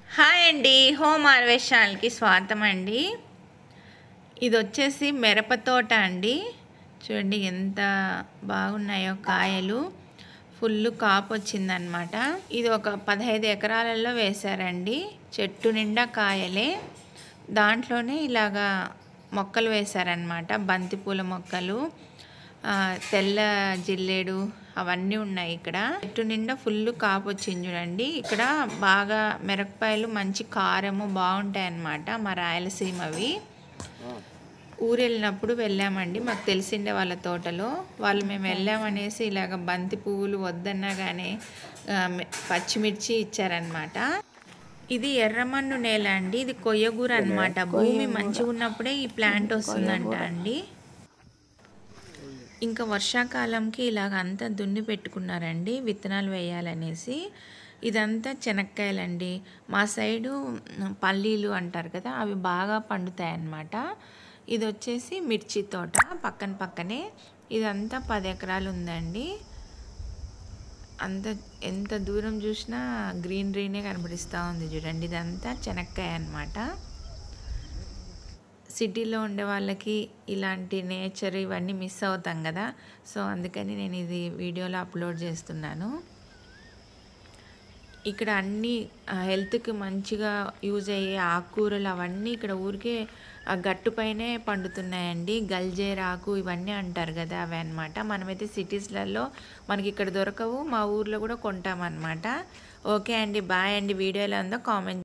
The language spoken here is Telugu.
హాయ్ అండి హోమ్ హార్వెస్ట్ ఛానల్కి స్వాగతం అండి ఇది వచ్చేసి మిరప తోట అండి చూడండి ఎంత బాగున్నాయో కాయలు ఫుల్ కాపు వచ్చిందనమాట ఇది ఒక పదహైదు ఎకరాలలో వేశారండి చెట్టు నిండా కాయలే దాంట్లోనే ఇలాగా మొక్కలు వేశారనమాట బంతిపూల మొక్కలు ఆ, తెల్ల జిల్లేడు అవన్నీ ఉన్నాయి ఇక్కడ చెట్టు నిండా ఫుల్ కాపు వచ్చింది చూడండి ఇక్కడ బాగా మిరపకాయలు మంచి కారము బాగుంటాయి అన్నమాట మా రాయలసీమవి ఊరు వెళ్ళినప్పుడు వెళ్ళామండి మాకు తెలిసిండే వాళ్ళ తోటలో వాళ్ళు మేము వెళ్ళామనేసి ఇలాగ బంతి పువ్వులు వద్దన్నా కానీ ఆ, మి- పచ్చిమిర్చి ఇచ్చారనమాట ఇది ఎర్రమన్ను నేల అండి ఇది కొయ్యగూర అన్నమాట భూమి మంచిగా ఉన్నప్పుడే ఈ ప్లాంట్ వస్తుందంట అండి ఇంకా వర్షాకాలంకి ఇలాగ అంతా దున్ని పెట్టుకున్నారండి విత్తనాలు వేయాలనేసి ఇదంతా చెనక్కాయలండి మా సైడు మ్, పల్లీలు అంటారు కదా అవి బాగా పండుతాయి అన్నమాట ఇది వచ్చేసి మిర్చి తోట పక్కన పక్కనే ఇదంతా పది ఎకరాలు ఉందండి అంత ఎంత దూరం చూసినా గ్రీన్ గ్రీనే కనబడిస్తూ ఉంది చూడండి ఇదంతా చెనక్కాయ అన్నమాట సిటీలో ఉండే వాళ్ళకి ఇలాంటి నేచర్ ఇవన్నీ మిస్ అవుతాం కదా సో అందుకని నేను ఇది వీడియోలో అప్లోడ్ చేస్తున్నాను ఇక్కడ అన్ని ఆ, హెల్త్కి మంచిగా యూజ్ అయ్యే ఆకుకూరలు అవన్నీ ఇక్కడ ఊరికే ఆ గట్టుపైనే పండుతున్నాయండి గల్జేర్ ఆకు ఇవన్నీ అంటారు కదా అవి అనమాట మనమైతే సిటీస్లలో మనకి ఇక్కడ దొరకవు మా ఊర్లో కూడా కొంటామన్నమాట ఓకే అండి బాయ్ అండి వీడియో ఎలా ఉందో కామెంట్